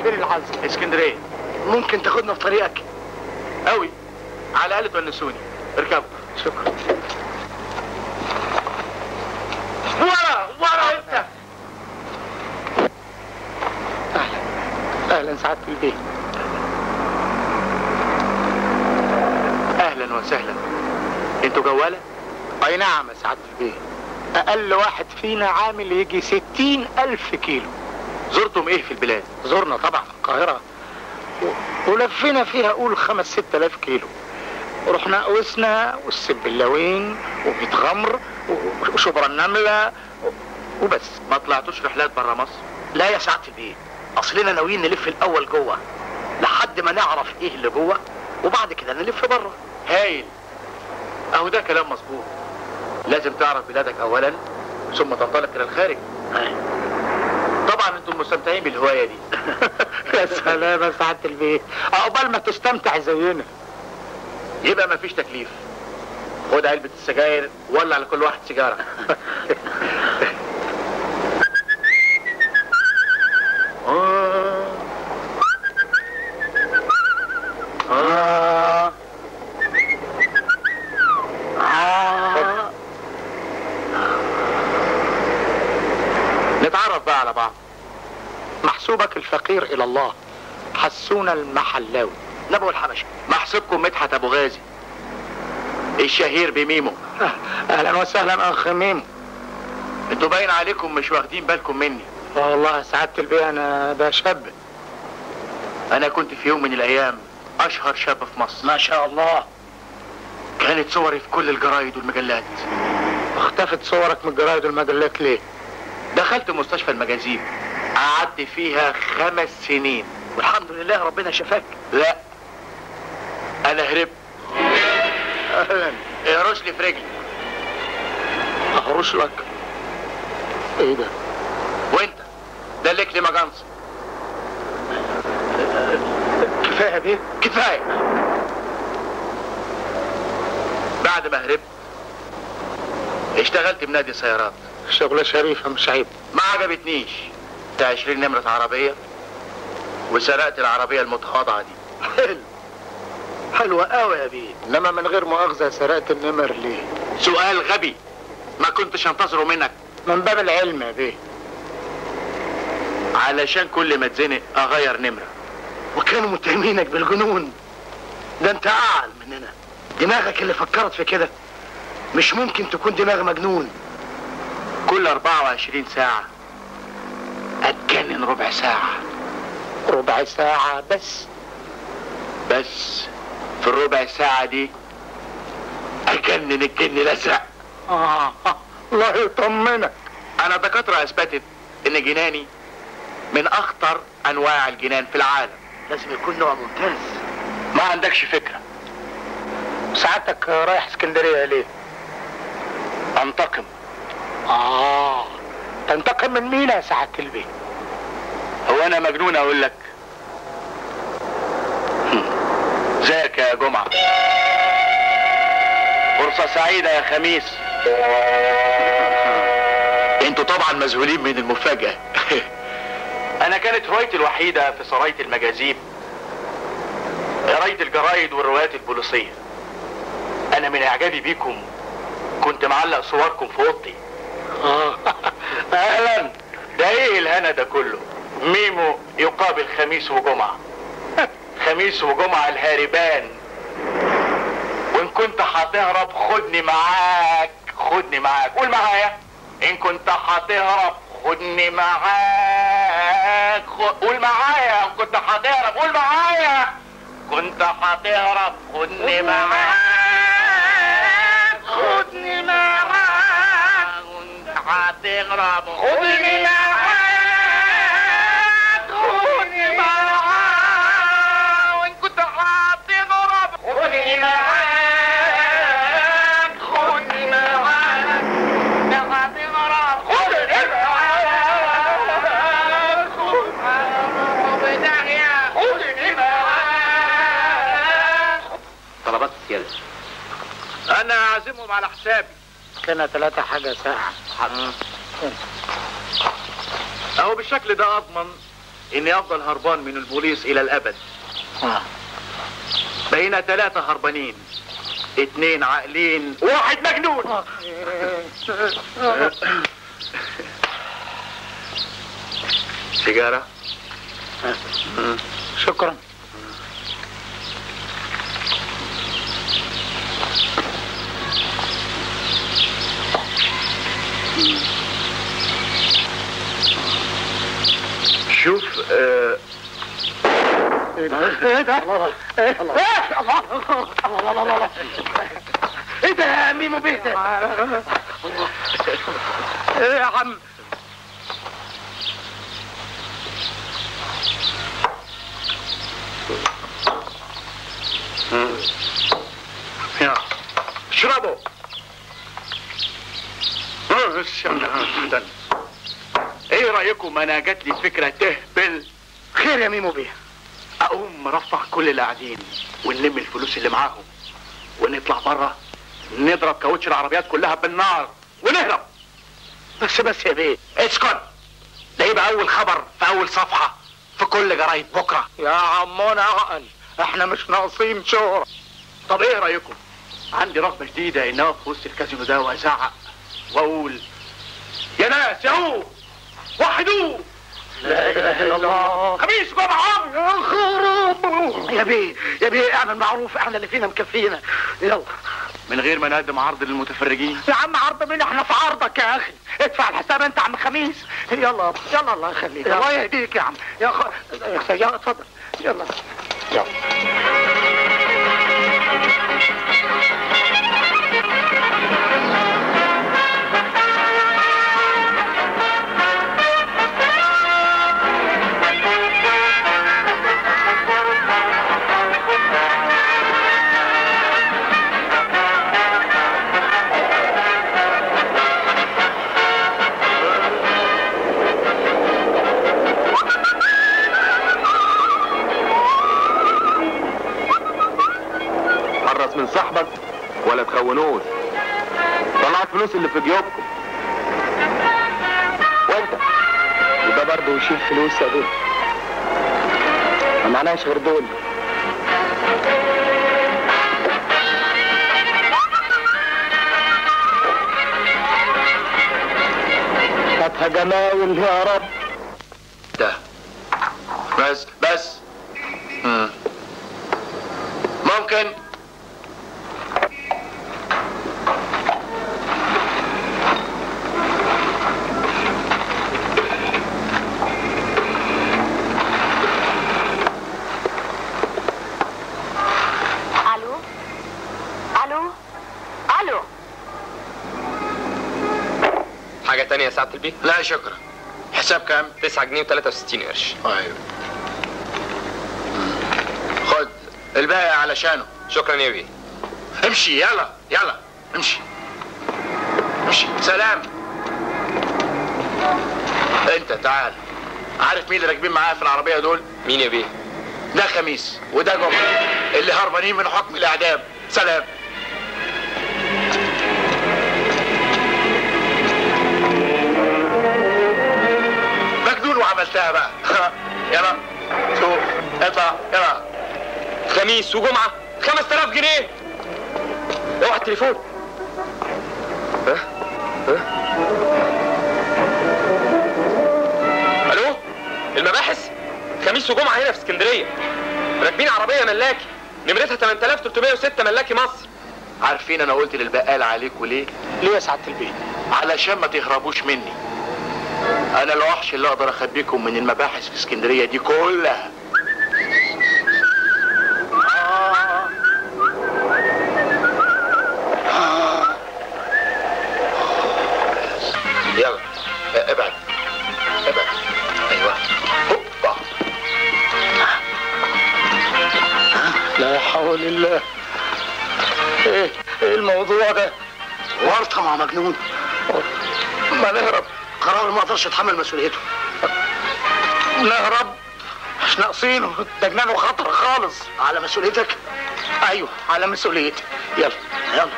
فين العزم اسكندريه ممكن تاخدنا في طريقك قوي على الاقل تونسوني اركبوا شكرا ورا ورا انت اهلا اهلا سعاده البيت اهلا وسهلا انتوا جواله اي نعم يا سعاده البيت اقل واحد فينا عامل يجي ستين الف كيلو زرتم ايه في البلاد زرنا طبعا القاهره و- ولفينا فيها قول خمس ست الاف كيلو رحنا قوسنا والسبلاوين وبيت غمر و- وشبرا النمله و- وبس ما طلعتوش رحلات برا مصر لا يا سعاده البيت اصلنا ناويين نلف الاول جوه لحد ما نعرف ايه اللي جوه وبعد كده نلف بره هايل اهو ده كلام مظبوط لازم تعرف بلادك اولا ثم تنطلق الى الخارج طبعا انتم مستمتعين بالهوايه دي يا سلام يا سعاده البيت عقبال ما تستمتع زينا يبقى مفيش تكليف خد علبة السجاير ولع على كل واحد سيجارة آه. آه. آه. نتعرف بقى على بعض محسوبك الفقير الى الله حسونا المحلاوي نبو الحبشة محسوبكم مدحت ابو غازي الشهير بميمو اهلا وسهلا اخ ميم انتوا باين عليكم مش واخدين بالكم مني والله يا سعاده البيت انا بشاب انا كنت في يوم من الايام اشهر شاب في مصر ما شاء الله كانت صوري في كل الجرايد والمجلات اختفت صورك من الجرايد والمجلات ليه دخلت مستشفى المجازين قعدت فيها خمس سنين والحمد لله ربنا شفاك لا انا هربت اهلا اهرش لي في رجلي اهرش لك ايه ده وانت دلك لي مجانس كفايه بيه كفايه بعد ما هربت اشتغلت بنادي سيارات شغله شريفه مش عيب ما عجبتنيش بتاع 20 نمرة عربية وسرقت العربية المتواضعة دي حلو حلوة قوي يا بيه انما من غير مؤاخذة سرقت النمر ليه سؤال غبي ما كنتش انتظره منك من باب العلم يا بيه علشان كل ما اتزنق اغير نمرة وكانوا متهمينك بالجنون ده انت اعل مننا دماغك اللي فكرت في كده مش ممكن تكون دماغ مجنون كل 24 ساعة اتجنن ربع ساعة ربع ساعة بس بس في الربع ساعة دي اجنن الجن الازرق آه الله يطمنك انا دكاترة اثبتت ان جناني من اخطر انواع الجنان في العالم لازم يكون نوع ممتاز ما عندكش فكرة ساعتك رايح اسكندرية ليه؟ انتقم آه تنتقم من مين يا سعادة البيت؟ هو انا مجنون اقول لك هم. ازيك يا جمعة فرصة سعيدة يا خميس انتوا طبعا مذهولين من المفاجأة انا كانت هوايتي الوحيدة في سراية المجازيب قراية الجرايد والروايات البوليسية انا من اعجابي بيكم كنت معلق صوركم في اوضتي آه اهلا ده ايه الهنا ده كله ميمو يقابل خميس وجمعة خميس وجمعة الهاربان وان كنت هتهرب خدني معاك خدني معاك قول معايا ان كنت هتهرب خدني معاك خ- قول معايا ان كنت هتهرب قول معايا كنت هتهرب خدني معاك خدني معاك كنت هتهرب خدني معاك خدني معاك وان كنت هتهرب خدني معاك خدني معاك كنت هتهرب خدني معاك خدني معاك طلبات السيادة انا عازمهم على حسابي كان ثلاثة حاجة ساعة اهو بالشكل ده اضمن اني افضل هربان من البوليس الى الابد آه. بقينا ثلاثة هربانين اتنين عاقلين واحد مجنون سيجارة شكرا شوف آه ايه ده؟ ايه ده؟ ايه الله الله الله الله الله ايه ده يا ميمو بيه ده؟ ايه يا عم؟ يا اشربوا آه، استنى. ايه رايكم انا جات لي فكره تهبل خير يا ميمو بيه اقوم مرفع كل اللي قاعدين ونلم الفلوس اللي معاهم ونطلع بره نضرب كاوتش العربيات كلها بالنار ونهرب بس بس يا بيه اسكت ده يبقى اول خبر في اول صفحة في كل جرايد بكرة يا عمونا عقل احنا مش ناقصين شهرة طب ايه رايكم عندي رغبه شديده ان اقف في وسط الكازينو ده وازعق واقول يا ناس يا هو وحدوه لا اله الا الله خميس جمعه يا خراب يا بيه يا بيه اعمل معروف احنا اللي فينا مكفينا يلا من غير ما نقدم عرض للمتفرجين يا عم عرض مين احنا في عرضك يا اخي ادفع الحساب انت عم خميس يلا يلا الله يخليك الله يهديك يا عم يا خ... يلا اتفضل يلا يلا حرص من صاحبك ولا تخونوش طلع الفلوس اللي في جيوبكم وانت وده برضه يشيل فلوس يا بيه ما معناش غير دول هاتها جمايل يا رب ده بس بس مم. ممكن الو الو الو حاجة تانية يا سعادة البيه؟ لا شكرا حساب كام 9 جنيه و63 قرش ايوه مم. خد الباقي علشانه شكرا يا بيه امشي يلا يلا امشي امشي سلام انت تعال عارف مين اللي راكبين معايا في العربيه دول مين يا بيه؟ ده خميس وده جمعه اللي هربانين من حكم الاعدام سلام مجنون وعملتها بقى يلا شوف اطلع يلا خميس وجمعة 5000 جنيه اوعى التليفون ها؟ ها؟ الو المباحث خميس وجمعة هنا في اسكندرية راكبين عربية ملاكي نمرتها 8306 ملاكي مصر عارفين انا قلت للبقال عليكم ليه ليه يا سعاده البيه علشان ما تهربوش مني انا الوحش اللي اقدر اخبيكم من المباحث في اسكندريه دي كلها يلا اه، ابعد ابعد ايوه هوبا لا حول الله ايه ايه الموضوع ده ورطه مع مجنون ما نهرب قرار ما اقدرش اتحمل مسؤوليته نهرب مش ناقصينه ده جنان وخطر خالص على مسؤوليتك ايوه على مسؤوليتي يلا يلا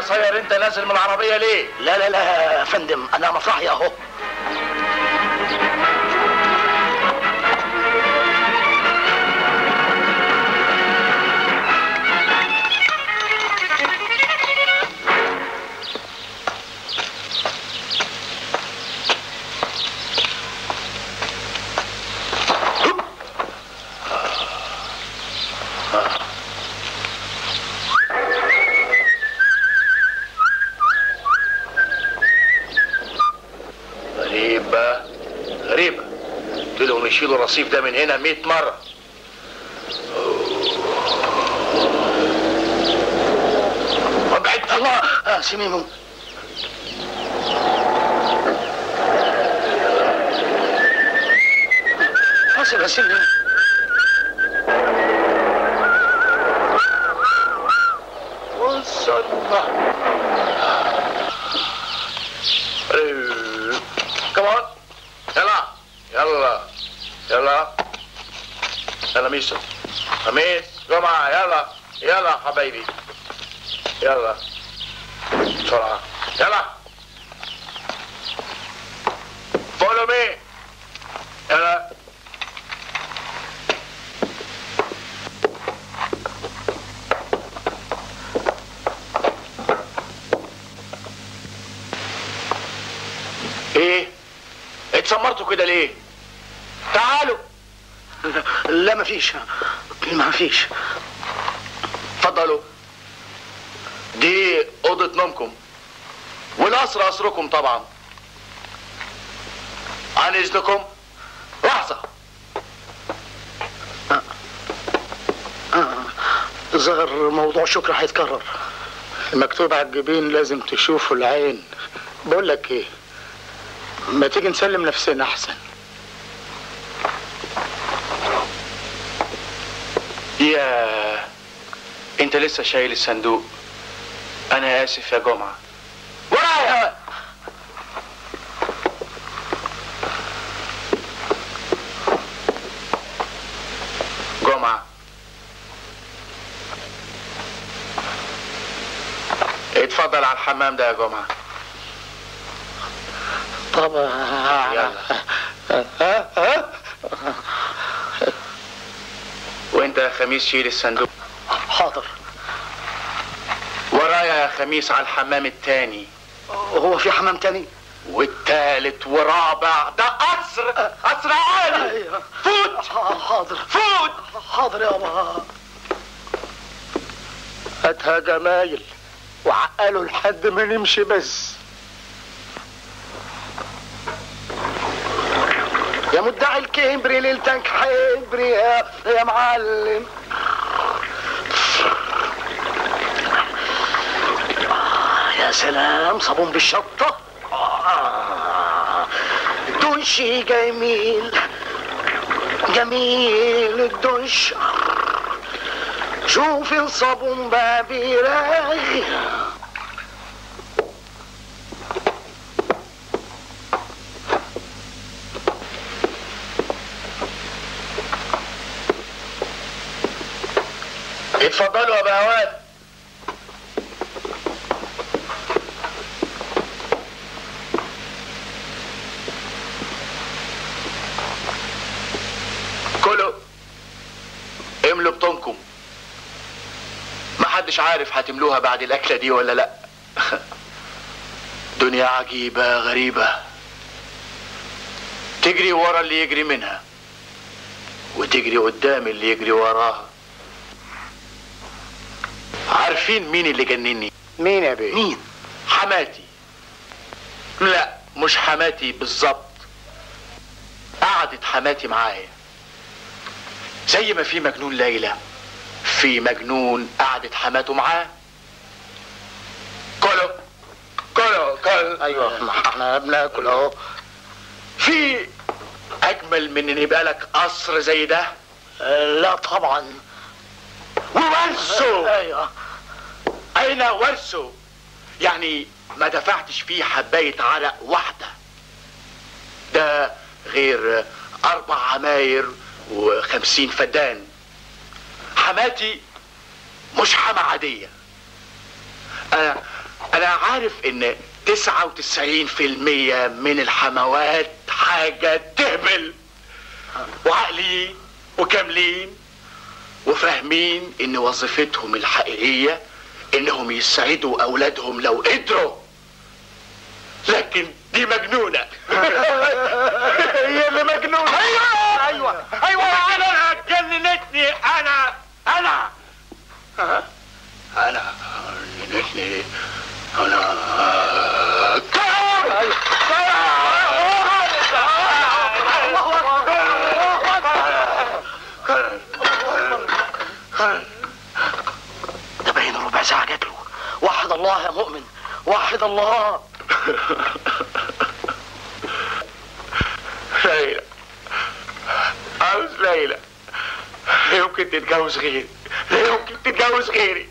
قصير انت نازل من العربيه ليه لا لا لا يا فندم انا مصاحي اهو غريبة غريبة قلت لهم يشيلوا الرصيف ده من هنا 100 مرة وابعد الله آه سميمو حسب يا سميمو وصلنا كمان يلا يلا يلا يلا ميسو خميس جمعة يلا يلا حبايبي يلا بسرعة يلا فولو مي يلا ايه اتسمرتوا كده ليه تعالوا لا مفيش مفيش اتفضلوا دي اوضه نومكم والقصر قصركم طبعا عن اذنكم لحظه ظهر موضوع شكر هيتكرر المكتوب على الجبين لازم تشوفه العين بقول لك ايه ما تيجي نسلم نفسنا احسن يا انت لسه شايل الصندوق انا اسف يا جمعه ورايا جمعه اتفضل على الحمام ده يا جمعه طبعا يلا. ها ها وانت يا خميس شيل الصندوق حاضر ورايا يا خميس على الحمام التاني هو في حمام تاني والتالت ورابع ده قصر قصر عالي ايوه فوت حاضر فوت حاضر يابا هاتها جمايل وعقله لحد ما نمشي بس يا مدعي الكبري ليلتك حبري يا, يا معلم يا سلام صابون بالشطة آه، دشي جميل جميل الدش شوف الصابون بقى بيرغي اتفضلوا يا بهوات كلوا املوا بطنكم محدش عارف هتملوها بعد الاكله دي ولا لا دنيا عجيبه غريبه تجري ورا اللي يجري منها وتجري قدام اللي يجري وراها عارفين مين اللي جنني مين يا بيه؟ مين حماتي لا مش حماتي بالظبط قعدت حماتي معايا زي ما في مجنون ليلى في مجنون قعدت حماته معاه كلوا كلوا كل ايوه ما احنا بناكل اهو في اجمل من ان يبقى لك قصر زي ده لا طبعا وورثه ايوه اين ورثه يعني ما دفعتش فيه حباية عرق واحدة ده غير اربع عماير وخمسين فدان حماتي مش حما عادية انا انا عارف ان 99% من الحموات حاجة تهبل وعقليين وكاملين وفاهمين ان وظيفتهم الحقيقية انهم يسعدوا اولادهم لو قدروا لكن دي مجنونة هي اللي مجنونة ايوه ايوه ايوه انا جننتني انا انا ها؟ انا جننتني انا ده باين ربع ساعة جات له وحد الله يا مؤمن وحد الله ليلى عاوز ليلى لا يمكن تتجوز غيري لا يمكن تتجوز غيري